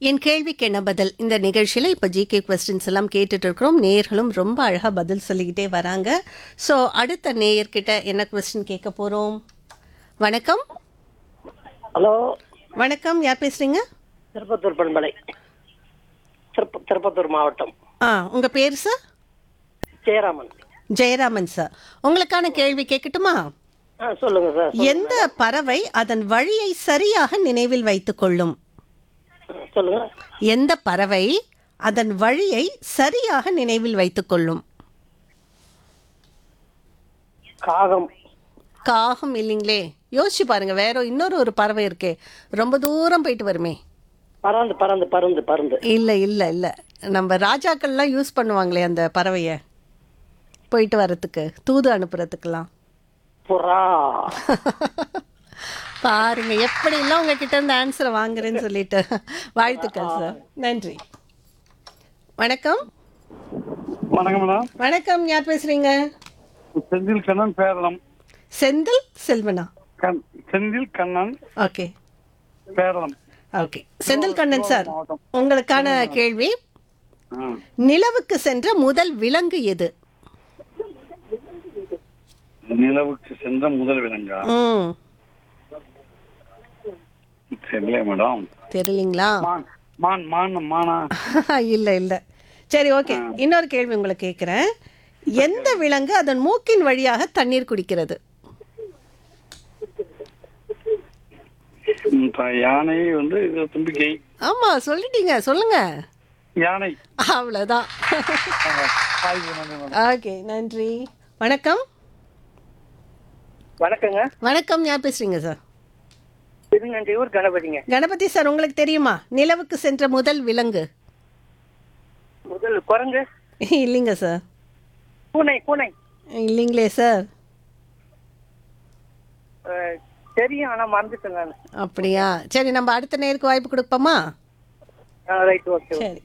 என் கேள்விக்கு என்ன பதில் இந்த நிகழ்ச்சியில் இப்போ ஜிகே கொஸ்டின்ஸ் எல்லாம் கேட்டுட்டு இருக்கிறோம் நேயர்களும் ரொம்ப அழகாக பதில் சொல்லிக்கிட்டே வராங்க ஸோ அடுத்த நேயர்கிட்ட என்ன கொஸ்டின் கேட்க போகிறோம் வணக்கம் ஹலோ வணக்கம் யார் பேசுறீங்க திருப்பத்தூர் பண்பலை திருப்ப திருப்பத்தூர் மாவட்டம் ஆ உங்கள் பேர் சார் ஜெயராமன் ஜெயராமன் சார் உங்களுக்கான கேள்வி கேட்கட்டுமா ஆ சொல்லுங்க சார் சொல்லுங்க. எந்த பறவை அதன் வழியை சரியாக நினைவில் வைத்துக் கொள்ளும் சொல்லுங்க எந்த பறவை அதன் வழியை சரியாக நினைவில் வைத்துக் கொள்ளும் காகம் காகம் இல்லைங்களே யோசிச்சு பாருங்க வேற இன்னொரு ஒரு பறவை இருக்கே ரொம்ப தூரம் போயிட்டு வருமே பறந்து பறந்து பறந்து பறந்து இல்ல இல்ல இல்ல நம்ம ராஜாக்கள்லாம் யூஸ் பண்ணுவாங்களே அந்த பறவைய போயிட்டு வர்றதுக்கு தூது அனுப்புறதுக்கெல்லாம் புறா பாருங்க எப்படிலாம் உங்ககிட்ட இருந்து ஆன்சரை வாங்குறேன்னு சொல்லிட்டு வாழ்த்துக்கள் சார் நன்றி வணக்கம் வணக்கம் மேடம் வணக்கம் யார் பேசுறீங்க செந்தில் கண்ணன் பேரளம் செந்தில் செல்வனா கண் Senthil Kannan okay Peralam okay Senthil Kannan sir உங்களுக்கான கேள்வி ஆ. நிலவுக்கு சென்ற முதல் விலங்கு எது நிலவுக்கு சென்ற முதல் விலங்கா ம் தெரியல மேடம் தெரியலீங்களா மான் மான் மான் மானா இல்ல இல்ல சரி ஓகே இன்னொரு கேள்வி உங்களை கேட்குறேன் எந்த விலங்கு அதன் மூக்கின் வழியாக தண்ணீர் குடிக்கிறது ம், த- யானை வந்து இது தும்பிக்கை ஆமா சொல்லிட்டீங்க சொல்லுங்க யானை அவ்வளோதான் ஆய்வு நன்றி மேடம் ஓகே நன்றி வணக்கம் வணக்கங்க வணக்கம் யார் பேசுறீங்க சார் திருநன்றியூர் கணபதிங்க கணபதி சார் உங்களுக்கு தெரியுமா நிலவுக்கு சென்ற முதல் விலங்கு முதல் குரங்கு இல்லைங்க சார் பூனை பூனை இல்லைங்களே சார் அஹ், தெரியும் ஆனா மறந்துட்டேன் நான் அப்படியா சரி நம்ம அடுத்த நேருக்கு வாய்ப்பு கொடுப்போமா ரைட் ஓகே சரி